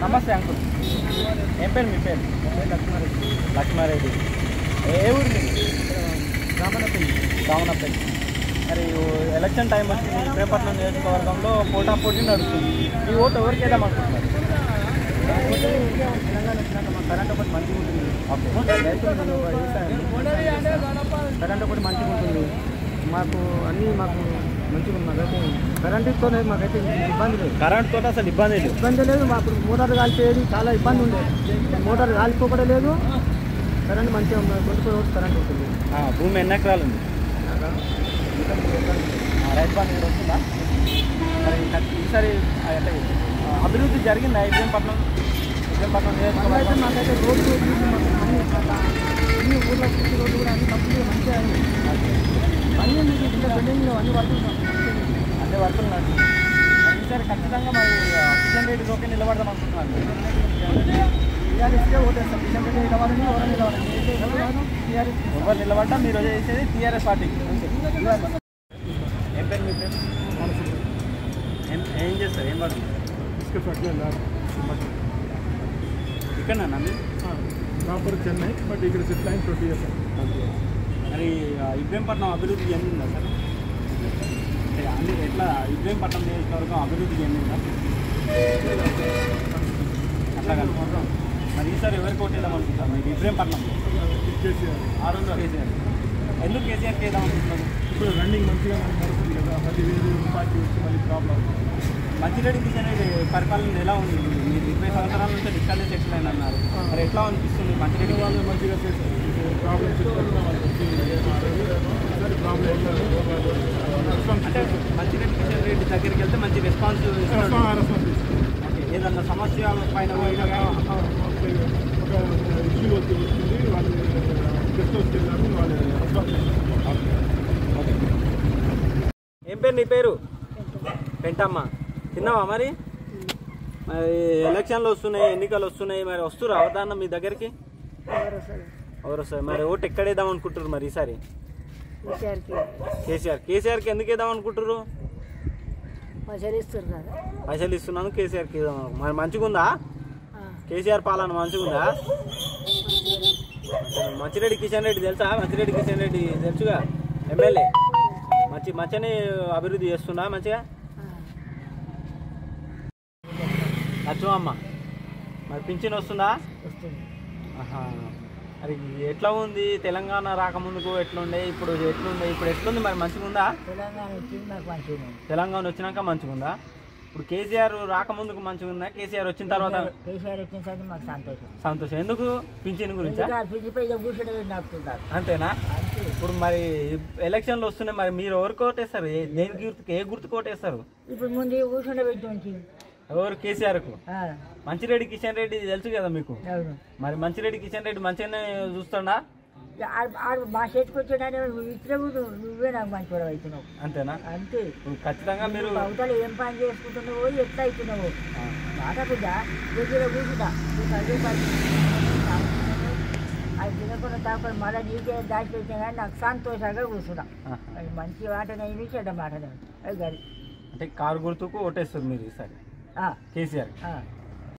నమస్తే అంకుల్ ఏం పేరు మీ పేరు లక్ష్మారెడ్డి లక్ష్మారెడ్డి ఏ ఏ ఊరు మీది రామనపల్లి రామనపల్లి మరి ఓ- ఎలక్షన్ టైం వచ్చింది ఇబ్రహీంపట్నం నియోజకవర్గంలో పోటా పోటీ నడుస్తుంది ఈ ఓటు ఎవరికి వేద్దాం అనుకుంటున్నారు తెలంగాణ వచ్చినాక మా కరెంట్ ఒకటి మంచిగా ఉంటుంది అప్పుడు రైతులు నేను ఒక వ్యవసాయం కరెంట్ ఒకటి మంచిగా ఉంటుంది మాకు అన్నీ మాకు మంచిగా ఉంది మాకైతే కరెంటుతోనే మాకైతే ఇబ్బంది లేదు కరెంట్ తోటి అసలు ఇబ్బంది లేదు ఇబ్బంది లేదు మాకు మోటార్ కాలిపోయేది చాలా ఇబ్బంది ఉండేది మోటార్ కాలిపోకడం లేదు కరెంట్ మంచిగా ట్వంటీ ఫోర్ అవర్స్ కరెంట్ ఉంటుంది ఆ, భూమి ఎన్ని ఎకరాలు ఉంది ఆ, రైతు బంధు కూడా వస్తుందా మరి ఖచ్చి- ఈసారి ఆ, అంటే ఆ, అభివృద్ధి జరిగిందా ఇబ్రహీంపట్నం ఇబ్రహీంపట్నం నియోజకవర్గం మాకైతే రోడ్లు అన్ని ఊర్లో ప్రతి రోడ్డు కూడా అన్ని కంప్లీట్ మంచిగా అయింది అన్ని మీకు ఇంత బిల్డింగ్లు అన్ని వర్కులు అన్ని వర్కులు నడు ఈసారి ఖచ్చితంగా మరి ఆ, కిషన్ రెడ్డి రోకే నిలబడదాం అనుకుంటున్నాను టీఆర్ఎస్కే ఓటేస్తాం కిషన్ రెడ్డి నిలబడండి ఎవరు నిలబడండి ఎవరు నిలబడ్డా మీరు చేసేది టీఆర్ఎస్ పార్టీకి అంతే ఏం పేరు మీ పేరు ఏం ఏం చేస్తారు ఏం వర్క్ ఇక్కడ మీరు ప్రాపర్ చెన్నై బట్ ఇక్కడ సెటిల్ అయిన ట్వంటీ ఇయర్స్ మరి ఆ, ఇబ్రహీంపట్నం అభివృద్ధి చెందిందా సార్ అంటే అన్ని ఎట్లా ఇబ్రహీంపట్నం నియోజకవర్గం అభివృద్ధి చెందిందా అట్లా కనుకుంటాం మరి ఈసారి ఎవరికి ఓటేద్దాం అనుకుంటారు మీరు ఇబ్రహీంపట్నంలో కేసీఆర్ ఆ రోజు కేసీఆర్ ఎందుకు కేసీఆర్కి వేద్దాం అనుకుంటున్నారు ఇప్పుడు రన్నింగ్ మంచిగా మనకు నడుస్తుంది కదా మళ్ళీ వేరే పార్టీ వచ్చి మళ్ళీ ప్రాబ్లం మంచిరెడ్డి కిషన్ రెడ్డి పరిపాలన ఎలా ఉంది మీరు ఇరవై సంవత్సరాల నుంచి ఇక్కడనే సెటిల్ అయిన అన్నారు మరి ఎట్లా అనిపిస్తుంది మంచిరెడ్డి వాళ్ళు మంచిగా ప్రాబ్లం చెప్పుకుంటున్న వాళ్ళు వచ్చి ఒకసారి ప్రాబ్లం అంటే మంచిరెడ్డి కిషన్ రెడ్డి దగ్గరికి వెళ్తే మంచి రెస్పాన్స్ ఇస్తాడు. రెస్పాన్స్ ఓకే, ఏదన్నా సమస్య పైన పోయినా కానీ ఒక ఇష్యూ వచ్చి వచ్చింది వాళ్ళు గెస్ట్ హౌస్కి వెళ్ళారు వాళ్ళు రెస్పాన్స్ ఏం పేరు నీ పేరు పెంటమ్మ తిన్నావా మరి మరి ఎలక్షన్లు వస్తున్నాయి ఎన్నికలు వస్తున్నాయి మరి వస్తురా అవధానం మీ దగ్గరికి ఎవరు వస్తారు మరి ఓటు ఎక్కడ వేద్దాం అనుకుంటారు మరి ఈసారి కేసీఆర్ కేసీఆర్కి ఎందుకు వేద్దాం అనుకుంటారు మసలిస్తారు కదా పైసలు ఇస్తున్నాను కేసీఆర్కి వేద్దాం అనుకుంటున్నారు. మరి మంచిగా ఉందా కేసీఆర్ పాలన మంచిగా ఉందా మంచిరెడ్డి కిషన్ రెడ్డి తెలుసా మంచిరెడ్డి కిషన్ రెడ్డి తెలుసుగా ఎమ్మెల్యే మంచి మంచిగానే అభివృద్ధి చేస్తున్నా మంచిగా లక్ష్మమ్మ అమ్మ మరి పింఛన్ వస్తుందా వస్తుంది ఆహా. మరి ఎట్లా ఉంది తెలంగాణ రాకముందుకు ఎట్లుండే ఇప్పుడు ఎట్లుండే ఇప్పుడు ఎట్లుంది మరి మంచిగా ఉందా తెలంగాణ వచ్చింది నాకు మంచిగా ఉంది తెలంగాణ వచ్చినాక మంచిగా ఉందా ఇప్పుడు కేసీఆర్ రాకముందుకు మంచిగా ఉందా కేసీఆర్ వచ్చిన తర్వాత కేసీఆర్ వచ్చిన తర్వాత మాకు సంతోషం సంతోషం ఎందుకు పింఛన్ గురించా ఎందుకంటే పిలిచిపోయి ఇక కూర్చొని నడుపుతున్నారు అంతేనా అంతే ఇప్పుడు మరి ఎలక్షన్లు వస్తున్నాయి మరి మీరు ఎవరికి ఓటేస్తారు ఏ- దేని గుర్తుకు ఏ గుర్తుకు ఓటేస్తారు ఇప్పుడు ముందు కూర్చుండ పెట్టి ఎవరు కేసీఆర్కు మంచిరెడ్డి కిషన్ రెడ్డి తెలుసు కదా మీకు అవును మరి మంచిరెడ్డి కిషన్ రెడ్డి మంచిగానే చూస్తాడా ఇక ఆడు- ఆడు మా చేతికి వచ్చాడని ఇట్లా కూడా నువ్వే నాకు మంచి కూడా అవుతున్నావు అంతేనా అంతే ఇప్పుడు ఖచ్చితంగా మీరు నువ్వు అవతల ఏం పని చేసుకుంటున్నావో ఎట్లా అవుతున్నావు ఆ, మాట బిడ్డ దగ్గర కూర్చుంటా నీకు అదే పని అది తినకుండా తాకుండా మళ్ళీ నీకే దాచి పెట్టినా కానీ నాకు సంతోషంగా కూర్చున్నా ఆహా. అది మంచి మాటనేమి చెడ్డ మాటనేమి అది గది అంటే కారు గుర్తుకు ఓటేస్తారు మీరు ఈసారి ఆ, కేసీఆర్ ఆ.